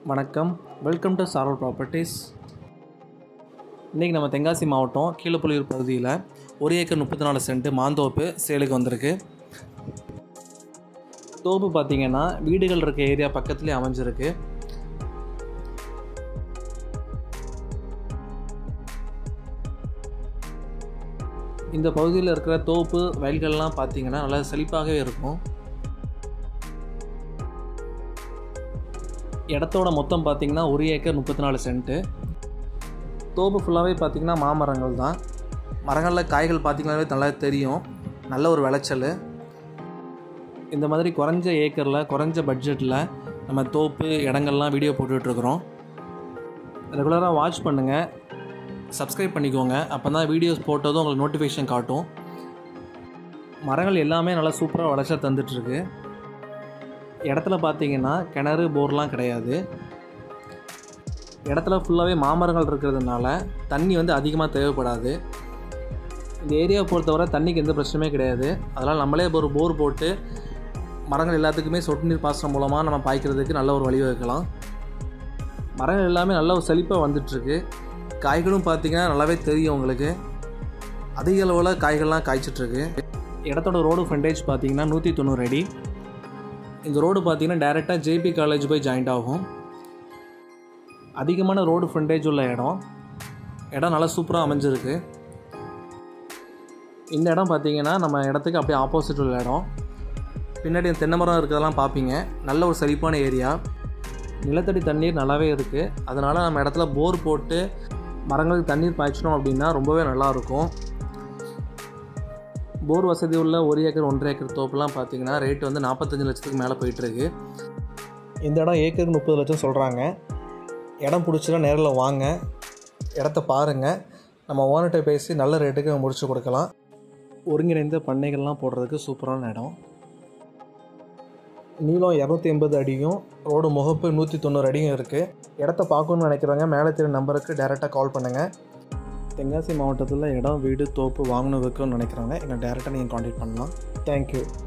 வணக்கம் welcome to சாரல் properties இன்றைக்கி நம்ம தென்காசி மாவட்டம் கீழப்புலியூர் பகுதியில் ஒரு ஏக்கர் முப்பத்தி நாலு சென்ட் மாந்தோப்பு சேலுக்கு வந்திருக்கு தோப்பு பார்த்தீங்கன்னா வீடுகள் இருக்க ஏரியா பக்கத்துலேயே அமைஞ்சிருக்கு இந்த பகுதியில் இருக்கிற தோப்பு வயல்கள்லாம் பார்த்தீங்கன்னா நல்லா செழிப்பாகவே இருக்கும் இடத்தோட மொத்தம் பார்த்தீங்கன்னா ஒரு ஏக்கர் முப்பத்தி நாலு சென்ட்டு தோப்பு ஃபுல்லாகவே பார்த்தீங்கன்னா மாமரங்கள் தான் மரங்களில் காய்கள் பார்த்தீங்கன்னாவே நல்லா தெரியும் நல்ல ஒரு விளைச்சல் இந்த மாதிரி குறைஞ்ச ஏக்கரில் குறைஞ்ச பட்ஜெட்டில் நம்ம தோப்பு இடங்கள்லாம் வீடியோ போட்டுட்ருக்குறோம் ரெகுலராக வாட்ச் பண்ணுங்கள் சப்ஸ்கிரைப் பண்ணிக்கோங்க அப்போ தான் வீடியோஸ் போட்டதும் உங்களுக்கு நோட்டிஃபிகேஷன் காட்டும் மரங்கள் எல்லாமே நல்லா சூப்பராக வளர்ச்சா தந்துட்டுருக்கு இடத்துல பார்த்தீங்கன்னா கிணறு போர்லாம் கிடையாது இடத்துல ஃபுல்லாகவே மாமரங்கள் இருக்கிறதுனால தண்ணி வந்து அதிகமாக தேவைப்படாது இந்த ஏரியாவை பொறுத்தவரை தண்ணிக்கு எந்த பிரச்சனையுமே கிடையாது அதனால் நம்மளே ஒரு போர் போட்டு மரங்கள் எல்லாத்துக்குமே சொட்டு நீர் பாசனம் மூலமாக நம்ம பாய்க்கிறதுக்கு நல்ல ஒரு வழிவகுக்கலாம் மரங்கள் எல்லாமே நல்ல ஒரு செழிப்பாக வந்துட்டுருக்கு காய்களும் பார்த்தீங்கன்னா நல்லாவே தெரியும் உங்களுக்கு அதிக அளவில் காய்கள்லாம் காய்ச்சிட்ருக்கு இடத்தோட ரோடு ஃப்ரண்டேஜ் பார்த்தீங்கன்னா நூற்றி தொண்ணூறு அடி இந்த ரோடு பார்த்தீங்கன்னா டேரெக்டாக ஜேபி காலேஜ் போய் ஜாயிண்ட் ஆகும் அதிகமான ரோடு ஃப்ரண்டேஜ் உள்ள இடம் இடம் நல்லா சூப்பராக அமைஞ்சிருக்கு இந்த இடம் பார்த்தீங்கன்னா நம்ம இடத்துக்கு அப்படியே ஆப்போசிட் உள்ள இடம் பின்னாடி தென்னை மரம் இருக்கிறதெல்லாம் பார்ப்பீங்க நல்ல ஒரு செழிப்பான ஏரியா நிலத்தடி தண்ணீர் நல்லாவே இருக்குது அதனால் நம்ம இடத்துல போர் போட்டு மரங்களுக்கு தண்ணீர் பாய்ச்சினோம் அப்படின்னா ரொம்பவே நல்லாயிருக்கும் போர் வசதி உள்ள ஒரு ஏக்கர் ஒன்றரை ஏக்கர் தோப்புலாம் பார்த்தீங்கன்னா ரேட் வந்து நாற்பத்தஞ்சு லட்சத்துக்கு மேலே போயிட்டுருக்கு இந்த இடம் ஏக்கருக்கு முப்பது லட்சம் சொல்கிறாங்க இடம் பிடிச்சினா நேரில் வாங்க இடத்த பாருங்கள் நம்ம ஓனர்கிட்ட பேசி நல்ல ரேட்டுக்கு முடிச்சு கொடுக்கலாம் ஒருங்கிணைந்த பண்ணைகள்லாம் போடுறதுக்கு சூப்பரான இடம் நீளம் இரநூத்தி எண்பது அடியும் ரோடு முகப்பு நூற்றி தொண்ணூறு அடியும் இருக்குது இடத்த பார்க்கணுன்னு நினைக்கிறவங்க மேலே தெரிய நம்பருக்கு டேரெக்டாக கால் பண்ணுங்கள் தென்காசி மாவட்டத்தில் இடம் வீடு தோப்பு வாங்கணும் வைக்கணும்னு நினைக்கிறாங்க என்னை டேரெக்டாக நீங்கள் காண்டாக்ட் பண்ணலாம் தேங்க்யூ